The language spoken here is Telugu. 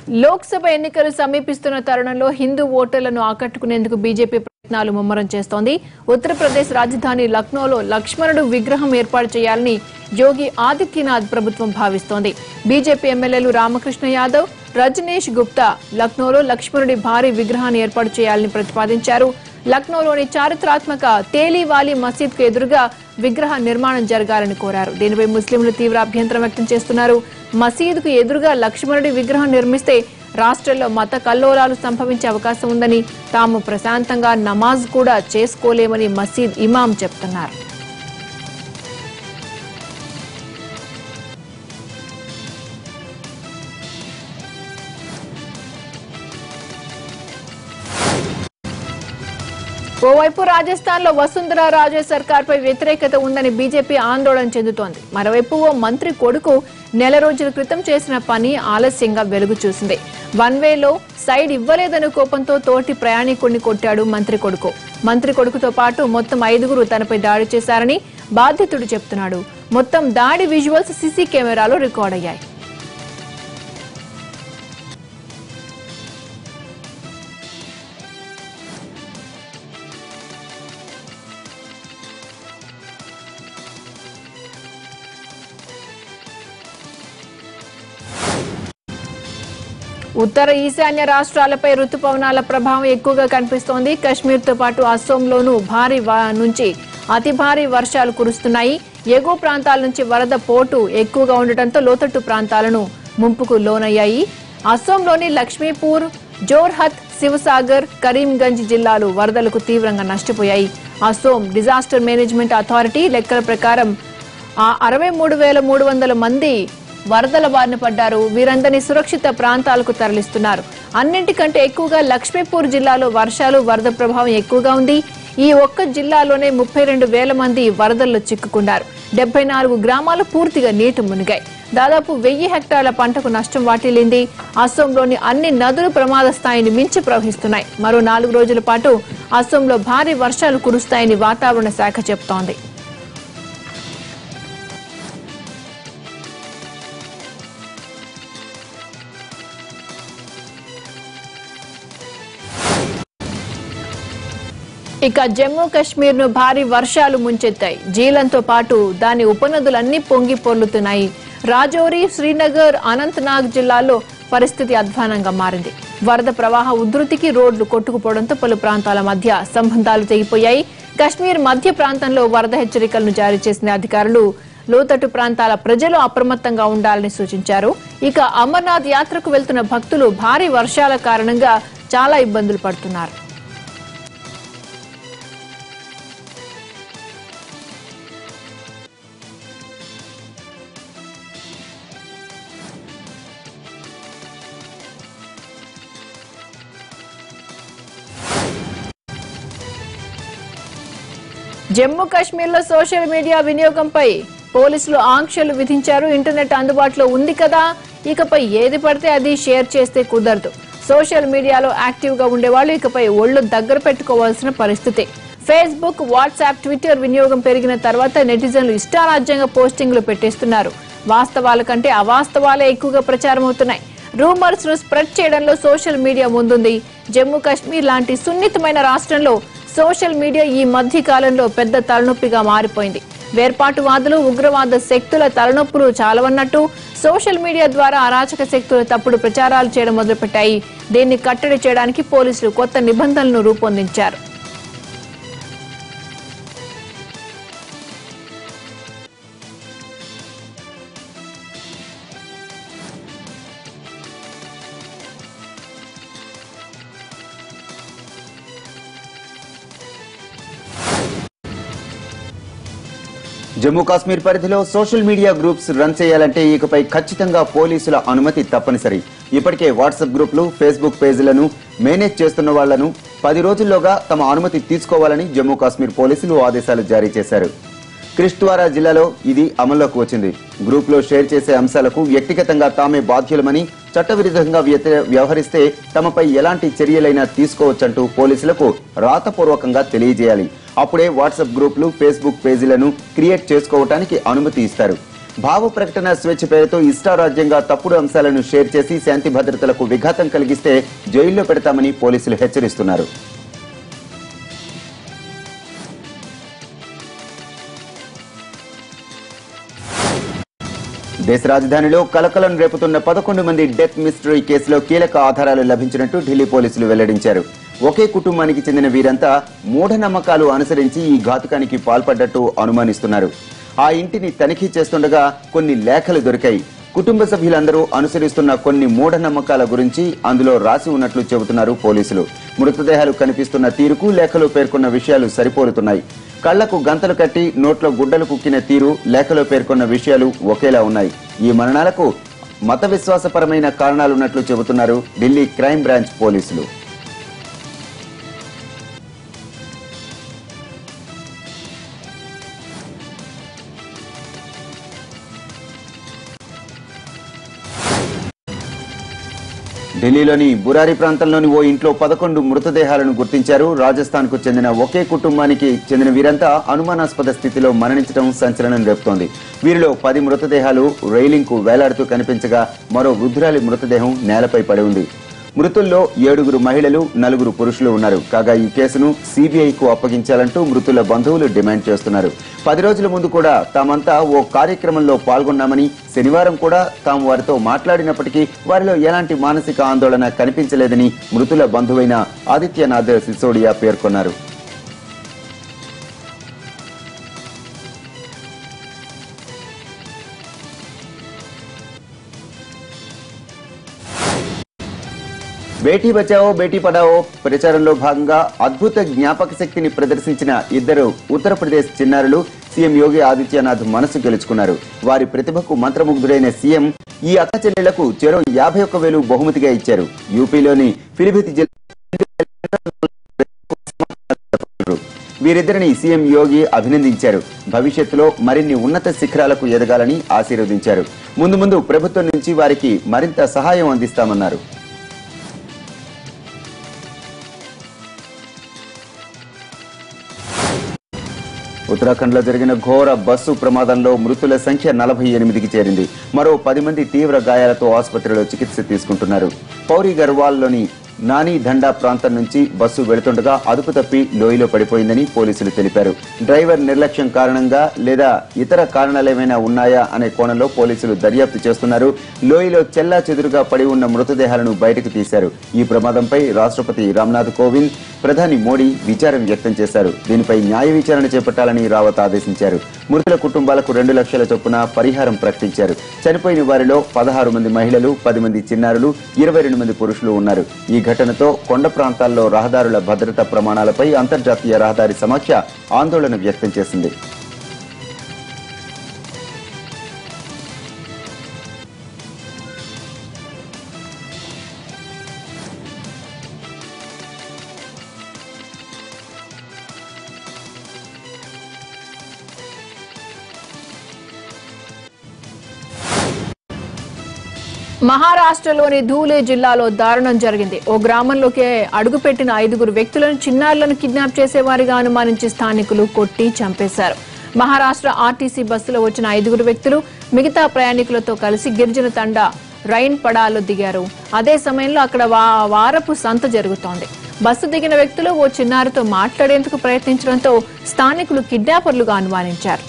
లోక్సభ ఎన్నికలు సమీపిస్తున్న తరుణంలో హిందూ ఓటర్లను ఆకట్టుకునేందుకు బీజేపీ ప్రయత్నాలు ముమ్మరం చేస్తోంది ఉత్తరప్రదేశ్ రాజధాని లక్నోలో లక్ష్మణుడు విగ్రహం ఏర్పాటు చేయాలని యోగి ఆదిత్యనాథ్ ప్రభుత్వం భావిస్తోంది బీజేపీ ఎమ్మెల్యేలు రామకృష్ణ యాదవ్ రజనీష్ గుప్తా లక్నోలో లక్ష్మణుడి భారీ విగ్రహాన్ని ఏర్పాటు చేయాలని ప్రతిపాదించారు లక్నోలోని చారిత్రాత్మక తేలీవాలి మసీద్ కు ఎదురుగా విగ్రహ నిర్మాణం జరగాలని కోరారు దీనిపై ముస్లింలు తీవ్ర అభ్యంతరం వ్యక్తం చేస్తున్నారు మసీదుకు ఎదురుగా లక్ష్మణుడి విగ్రహం నిర్మిస్తే రాష్ట్రంలో మత కల్లోలాలు సంభవించే అవకాశం ఉందని తాము ప్రశాంతంగా నమాజ్ కూడా చేసుకోలేమని మసీద్ ఇమాం చెప్తున్నారు ఓవైపు రాజస్థాన్ లో వసుంధరా రాజే సర్కార్ పై వ్యతిరేకత ఉందని బీజేపీ ఆందోళన చెందుతోంది మరోవైపు ఓ మంత్రి కొడుకు నెల రోజుల క్రితం చేసిన పని ఆలస్యంగా వెలుగు చూసింది వన్ వేలో సైడ్ ఇవ్వలేదనే కోపంతో తోటి ప్రయాణికుడిని కొట్టాడు మంత్రి కొడుకు మంత్రి కొడుకుతో పాటు మొత్తం ఐదుగురు తనపై దాడి చేశారని బాధితుడు చెప్తున్నాడు మొత్తం దాడి విజువల్స్ సీసీ కెమెరాలో రికార్డ్ అయ్యాయి ఉత్తర ఈశాన్య రాష్ట్రాలపై రుతుపవనాల ప్రభావం ఎక్కువగా కనిపిస్తోంది కశ్మీర్తో పాటు అస్సోంలోనూ భారీ వ- నుంచి అతి భారీ వర్షాలు కురుస్తున్నాయి ఎగువ ప్రాంతాల నుంచి వరద పోటు ఎక్కువగా ఉండటంతో లోతట్టు ప్రాంతాలను ముంపుకు లోనయ్యాయి అస్సోంలోని లక్ష్మీపూర్ జోర్హత్ శివసాగర్ కరీంగంజ్ జిల్లాలు వరదలకు తీవ్రంగా నష్టపోయాయి అస్సోం డిజాస్టర్ మేనేజ్మెంట్ అథారిటీ లెక్కల ప్రకారం ఆ అరవై మూడు వేల మూడు వందల మంది వరదల బారిన పడ్డారు వీరందరినీ సురక్షిత ప్రాంతాలకు తరలిస్తున్నారు అన్నింటికంటే ఎక్కువగా లక్ష్మీపూర్ జిల్లాలో వర్షాలు వరద ప్రభావం ఎక్కువగా ఉంది ఈ ఒక్క జిల్లాలోనే ముప్పై రెండు వేల మంది వరదల్లో చిక్కుకున్నారు డెబ్బై నాలుగు గ్రామాలు పూర్తిగా నీట మునిగాయి దాదాపు వెయ్యి హెక్టార్ల పంటకు నష్టం వాటిల్లింది అస్సోంలోని అన్ని నదులు ప్రమాద స్థాయిని మించి ప్రవహిస్తున్నాయి మరో నాలుగు రోజుల పాటు అస్సోంలో భారీ వర్షాలు కురుస్తాయని వాతావరణ శాఖ చెబుతోంది ఇక జమ్మూ కశ్మీర్ ను భారీ వర్షాలు ముంచెత్తాయి జీలంతో పాటు దాని ఉపనదులన్నీ పొంగి పొర్లుతున్నాయి రాజౌరి శ్రీనగర్ అనంతనాగ్ జిల్లాల్లో పరిస్థితి అధ్వానంగా మారింది వరద ప్రవాహ ఉధృతికి రోడ్లు కొట్టుకుపోవడంతో పలు ప్రాంతాల మధ్య సంబంధాలు తెగిపోయాయి కశ్మీర్ మధ్య ప్రాంతంలో వరద హెచ్చరికలను జారీ చేసిన అధికారులు లోతట్టు ప్రాంతాల ప్రజలు అప్రమత్తంగా ఉండాలని సూచించారు ఇక అమర్నాథ్ యాత్రకు వెళ్తున్న భక్తులు భారీ వర్షాల కారణంగా చాలా ఇబ్బందులు పడుతున్నారు జమ్మూ కాశ్మీర్లో సోషల్ మీడియా వినియోగంపై పోలీసులు ఆంక్షలు విధించారు ఇంటర్నెట్ అందుబాటులో ఉంది కదా ఇకపై ఏది పడితే అది షేర్ చేస్తే కుదరదు సోషల్ మీడియాలో యాక్టివ్ గా ఉండేవాళ్ళు ఇకపై ఒళ్ళు దగ్గర పెట్టుకోవాల్సిన పరిస్థితి ఫేస్బుక్ వాట్సాప్ ట్విట్టర్ వినియోగం పెరిగిన తర్వాత నెటిజన్లు ఇష్టారాజ్యంగా పోస్టింగ్లు పెట్టేస్తున్నారు వాస్తవాల కంటే అవాస్తవాలే ఎక్కువగా ప్రచారం అవుతున్నాయి రూమర్స్ ను స్ప్రెడ్ చేయడంలో సోషల్ మీడియా ముందుంది జమ్మూ కాశ్మీర్ లాంటి సున్నితమైన రాష్ట్రంలో సోషల్ మీడియా ఈ మధ్య కాలంలో పెద్ద తలనొప్పిగా మారిపోయింది వేర్పాటువాదులు ఉగ్రవాద శక్తుల తలనొప్పులు చాలవన్నట్టు సోషల్ మీడియా ద్వారా అరాచక శక్తులు తప్పుడు ప్రచారాలు చేయడం మొదలుపెట్టాయి దీన్ని కట్టడి చేయడానికి పోలీసులు కొత్త నిబంధనలను రూపొందించారు జమ్మూ కాశ్మీర్ పరిధిలో సోషల్ మీడియా గ్రూప్స్ రన్ చేయాలంటే ఇకపై ఖచ్చితంగా పోలీసుల అనుమతి తప్పనిసరి ఇప్పటికే వాట్సాప్ గ్రూపులు ఫేస్బుక్ పేజీలను మేనేజ్ చేస్తున్న వాళ్లను పది రోజుల్లోగా తమ అనుమతి తీసుకోవాలని జమ్మూ కాశ్మీర్ పోలీసులు ఆదేశాలు జారీ చేశారు క్రిష్ట్వారా జిల్లాలో ఇది అమల్లోకి వచ్చింది గ్రూప్ లో షేర్ చేసే అంశాలకు వ్యక్తిగతంగా తామే బాధ్యులమని చట్టవిరుద్ధంగా వ్యతి- వ్యవహరిస్తే తమపై ఎలాంటి చర్యలైనా తీసుకోవచ్చంటూ పోలీసులకు రాతపూర్వకంగా తెలియజేయాలి అప్పుడే వాట్సాప్ గ్రూపులు ఫేస్బుక్ పేజీలను క్రియేట్ చేసుకోవటానికి అనుమతి ఇస్తారు భావ ప్రకటన స్వేచ్ఛ పేరుతో ఇష్టారాజ్యంగా తప్పుడు అంశాలను షేర్ చేసి శాంతి భద్రతలకు విఘాతం కలిగిస్తే జైల్లో పెడతామని పోలీసులు హెచ్చరిస్తున్నారు దేశ రాజధానిలో కలకలం రేపుతున్న పదకొండు మంది డెత్ మిస్టరీ కేసులో కీలక ఆధారాలు లభించినట్టు ఢిల్లీ పోలీసులు వెల్లడించారు ఒకే కుటుంబానికి చెందిన వీరంతా మూఢనమ్మకాలు అనుసరించి ఈ ఘాతుకానికి పాల్పడ్డట్టు అనుమానిస్తున్నారు ఆ ఇంటిని తనిఖీ చేస్తుండగా కొన్ని లేఖలు దొరికాయి కుటుంబ సభ్యులందరూ అనుసరిస్తున్న కొన్ని మూఢనమ్మకాల గురించి అందులో రాసి ఉన్నట్లు చెబుతున్నారు పోలీసులు మృతదేహాలు కనిపిస్తున్న తీరుకు లేఖలో పేర్కొన్న విషయాలు సరిపోలుతున్నాయి కళ్లకు గంతలు కట్టి నోట్లో గుడ్డలు కుక్కిన తీరు లేఖలో పేర్కొన్న విషయాలు ఒకేలా ఉన్నాయి ఈ మరణాలకు మత విశ్వాసపరమైన కారణాలున్నట్లు చెబుతున్నారు ఢిల్లీ క్రైమ్ బ్రాంచ్ పోలీసులు ఢిల్లీలోని బురారి ప్రాంతంలోని ఓ ఇంట్లో పదకొండు మృతదేహాలను గుర్తించారు రాజస్థాన్ కు చెందిన ఒకే కుటుంబానికి చెందిన వీరంతా అనుమానాస్పద స్థితిలో మరణించడం సంచలనం రేపుతోంది వీరిలో పది మృతదేహాలు రైలింగ్ కు వేలాడుతూ కనిపించగా మరో వృద్ధురాలి మృతదేహం నేలపై పడి ఉంది మృతుల్లో ఏడుగురు మహిళలు నలుగురు పురుషులు ఉన్నారు కాగా ఈ కేసును సిబిఐకు అప్పగించాలంటూ మృతుల బంధువులు డిమాండ్ చేస్తున్నారు పది రోజుల ముందు కూడా తామంతా ఓ కార్యక్రమంలో పాల్గొన్నామని శనివారం కూడా తాము వారితో మాట్లాడినప్పటికీ వారిలో ఎలాంటి మానసిక ఆందోళన కనిపించలేదని మృతుల బంధువైన ఆదిత్యనాథ్ సిసోడియా పేర్కొన్నారు బేటీ బచావో బేటీ పడావో ప్రచారంలో భాగంగా అద్భుత జ్ఞాపక శక్తిని ప్రదర్శించిన ఇద్దరు ఉత్తరప్రదేశ్ చిన్నారులు సీఎం యోగి ఆదిత్యనాథ్ మనసు గెలుచుకున్నారు వారి ప్రతిభకు మంత్రముగ్ధుడైన సీఎం ఈ అక్క చెల్లెళ్లకు చెరో యాభై ఒక్క వేలు బహుమతిగా ఇచ్చారు యూపీలోని ఫిలిభిత్ జిల్లా వీరిద్దరిని సీఎం యోగి అభినందించారు భవిష్యత్తులో మరిన్ని ఉన్నత శిఖరాలకు ఎదగాలని ఆశీర్వదించారు ముందు ముందు ప్రభుత్వం నుంచి వారికి మరింత సహాయం అందిస్తామన్నారు ఉత్తరాఖండ్ లో జరిగిన ఘోర బస్సు ప్రమాదంలో మృతుల సంఖ్య నలభై ఎనిమిదికి చేరింది మరో పది మంది తీవ్ర గాయాలతో ఆసుపత్రిలో చికిత్స తీసుకుంటున్నారు పౌరి గర్వాల్లోని నాని దండా ప్రాంతం నుంచి బస్సు వెళుతుండగా అదుపు తప్పి లోయలో పడిపోయిందని పోలీసులు తెలిపారు డ్రైవర్ నిర్లక్ష్యం కారణంగా లేదా ఇతర కారణాలేమైనా ఉన్నాయా అనే కోణంలో పోలీసులు దర్యాప్తు చేస్తున్నారు లోయలో చెల్లా చెదురుగా పడి ఉన్న మృతదేహాలను బయటకు తీశారు ఈ ప్రమాదంపై రాష్ట్రపతి రామ్నాథ్ కోవింద్ ప్రధాని మోడీ విచారం వ్యక్తం చేశారు దీనిపై న్యాయ విచారణ చేపట్టాలని రావత్ ఆదేశించారు మృతుల కుటుంబాలకు రెండు లక్షల చొప్పున పరిహారం ప్రకటించారు చనిపోయిన వారిలో పదహారు మంది మహిళలు పది మంది చిన్నారులు ఇరవై రెండు మంది పురుషులు ఉన్నారు ఈ ఘటనతో కొండ ప్రాంతాల్లో రహదారుల భద్రతా ప్రమాణాలపై అంతర్జాతీయ రహదారి సమీక్ష ఆందోళన వ్యక్తం చేసింది మహారాష్ట్రలోని ధూలే జిల్లాలో దారుణం జరిగింది ఓ గ్రామంలోకి అడుగుపెట్టిన ఐదుగురు వ్యక్తులను చిన్నారులను కిడ్నాప్ చేసేవారిగా అనుమానించి స్థానికులు కొట్టి చంపేశారు మహారాష్ట్ర ఆర్టీసీ బస్సులో వచ్చిన ఐదుగురు వ్యక్తులు మిగతా ప్రయాణికులతో కలిసి గిరిజన తండ రైన్ పడాలో దిగారు అదే సమయంలో అక్కడ వా- వారపు సంత జరుగుతోంది బస్సు దిగిన వ్యక్తులు ఓ చిన్నారితో మాట్లాడేందుకు ప్రయత్నించడంతో స్థానికులు కిడ్నాపర్లుగా అనుమానించారు